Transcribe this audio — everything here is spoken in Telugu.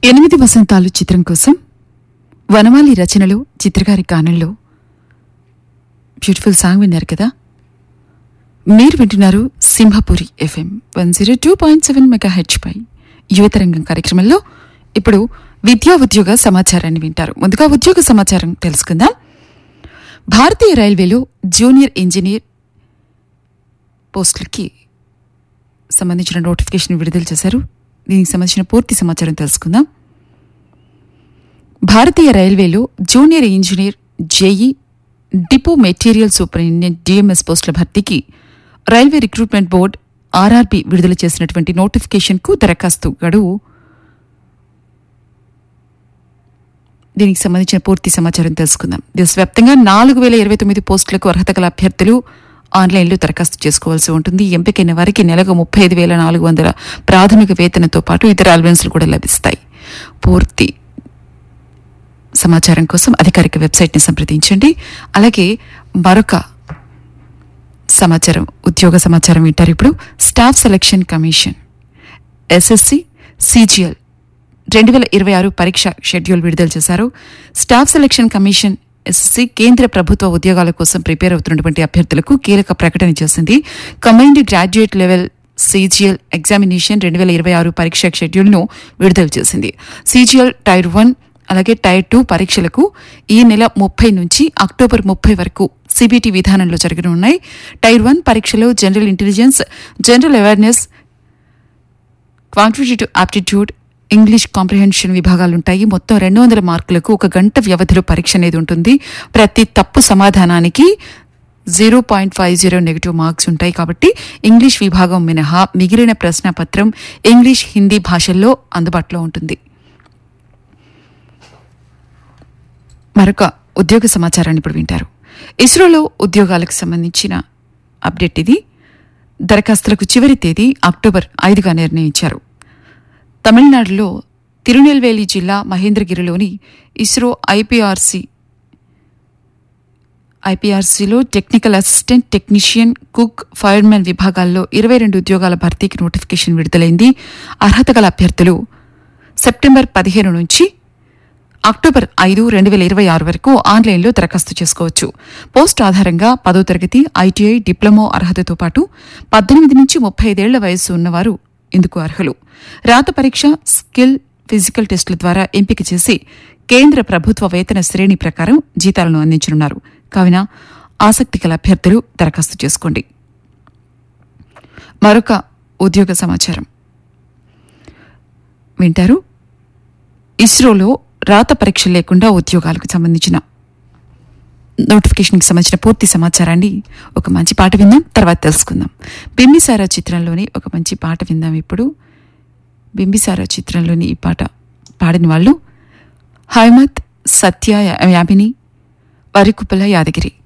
ఎనిమిది వసంతాలు చిత్రం కోసం వనమాలి రచనలో చిత్రగారి గానంలో బ్యూటిఫుల్ సాంగ్ విన్నారు కదా మీరు వింటున్నారు Simhapuri FM one zero two point seven mega హెచ్ పై యువతరంగం కార్యక్రమంలో ఇప్పుడు విద్యా ఉద్యోగ సమాచారాన్ని వింటారు ముందుగా ఉద్యోగ సమాచారం తెలుసుకుందాం భారతీయ రైల్వేలో జూనియర్ ఇంజనీర్ పోస్టులకి సంబంధించిన నోటిఫికేషన్ విడుదల చేశారు దీనికి సంబంధించిన పూర్తి సమాచారం తెలుసుకుందాం భారతీయ రైల్వేలో junior engineer JE depot material superintendent DMS పోస్టుల భర్తీకి రైల్వే రిక్రూట్మెంట్ బోర్డ్ ఆర్ఆర్బి విడుదల చేసినటువంటి నోటిఫికేషన్కు దరఖాస్తు గడువు దీనికి సంబంధించిన పూర్తి సమాచారం తెలుసుకుందాం దేశవ్యాప్తంగా నాలుగు వేల ఇరవై తొమ్మిది పోస్టులకు అర్హత గల అభ్యర్థులు ఆన్లైన్లో దరఖాస్తు చేసుకోవాల్సి ఉంటుంది ఎంపికైన వారికి నెలకు ముప్పై ఐదు వేల నాలుగు వందల ప్రాథమిక వేతనంతో పాటు ఇతర అలవెన్స్లు కూడా లభిస్తాయి పూర్తి సమాచారం కోసం అధికారిక వెబ్సైట్ని సంప్రదించండి అలాగే మరొక సమాచారం ఉద్యోగ సమాచారం వింటారు ఇప్పుడు staff selection commission SSC CGL రెండు వేల ఇరవై ఆరు పరీక్ష షెడ్యూల్ విడుదల చేశారు స్టాఫ్ సెలక్షన్ కమిషన్ ఎస్ఎస్సి కేంద్ర ప్రభుత్వ ఉద్యోగాల కోసం ప్రిపేర్ అవుతున్నటువంటి అభ్యర్థులకు కీలక ప్రకటన చేసింది combined graduate level CGL examination రెండు వేల ఇరవై ఆరు పరీక్ష షెడ్యూల్ను విడుదల చేసింది సీజీఎల్ టైర్ వన్ అలాగే టైర్ టూ పరీక్షలకు ఈ నెల ముప్పై నుంచి అక్టోబర్ ముప్పై వరకు సిబిటి విధానంలో జరగనున్నాయి టైర్ వన్ పరీక్షలో general intelligence general awareness quantitative aptitude English comprehension విభాగాలుంటాయి మొత్తం రెండు వందల మార్కులకు ఒక గంట వ్యవధిలో పరీక్ష అనేది ఉంటుంది ప్రతి తప్పు సమాధానానికి zero point five zero negative marks ఉంటాయి కాబట్టి ఇంగ్లీష్ విభాగం మినహా మిగిలిన ప్రశ్నపత్రం ఇంగ్లీష్ హిందీ భాషల్లో అందుబాటులో ఉంటుంది మరొక ఉద్యోగ సమాచారాన్ని ఇప్పుడు వింటారు ఇస్రోలో ఉద్యోగాలకు సంబంధించిన అప్డేట్ ఇది దరఖాస్తులకు చివరి తేదీ అక్టోబర్ ఐదుగా నిర్ణయించారు తమిళనాడులో తిరునెల్వేలి జిల్లా మహేంద్రగిరిలోని ఇస్రో ఐపీఆర్సీ ఐపీఆర్సీలో technical assistant technician cook firemen విభాగాల్లో ఇరవై రెండు ఉద్యోగాల భర్తీకి నోటిఫికేషన్ విడుదలైంది అర్హత గల అభ్యర్థులు సెప్టెంబర్ పదిహేను నుంచి అక్టోబర్ ఐదు రెండు వేల ఇరవై ఆరు వరకు ఆన్లైన్లో దరఖాస్తు చేసుకోవచ్చు పోస్ట్ ఆధారంగా పదో తరగతి ఐటీఐ డిప్లొమా అర్హతతో పాటు పద్దెనిమిది నుంచి ముప్పై ఐదేళ్ల వయస్సు ఉన్నవారు ఇందుకు అర్హులు రాత పరీక్ష స్కిల్ ఫిజికల్ టెస్టుల ద్వారా ఎంపిక చేసి కేంద్ర ప్రభుత్వ వేతన శ్రేణి ప్రకారం జీతాలను అందించనున్నారు కావున ఆసక్తి గల అభ్యర్థులు దరఖాస్తు చేసుకోండి మరొక ఉద్యోగ సమాచారం వింటారు ఇస్రోలో రాత పరీక్ష లేకుండా ఉద్యోగాలకు సంబంధించిన నోటిఫికేషన్కి సంబంధించిన పూర్తి సమాచారాన్ని ఒక మంచి పాట విందాం తర్వాత తెలుసుకుందాం బింబిసారా చిత్రంలోని ఒక మంచి పాట విందాం ఇప్పుడు బింబిసారా చిత్రంలోని ఈ పాట పాడిన వాళ్ళు హైమత్ సత్య యామిని వరికుప్పల యాదగిరి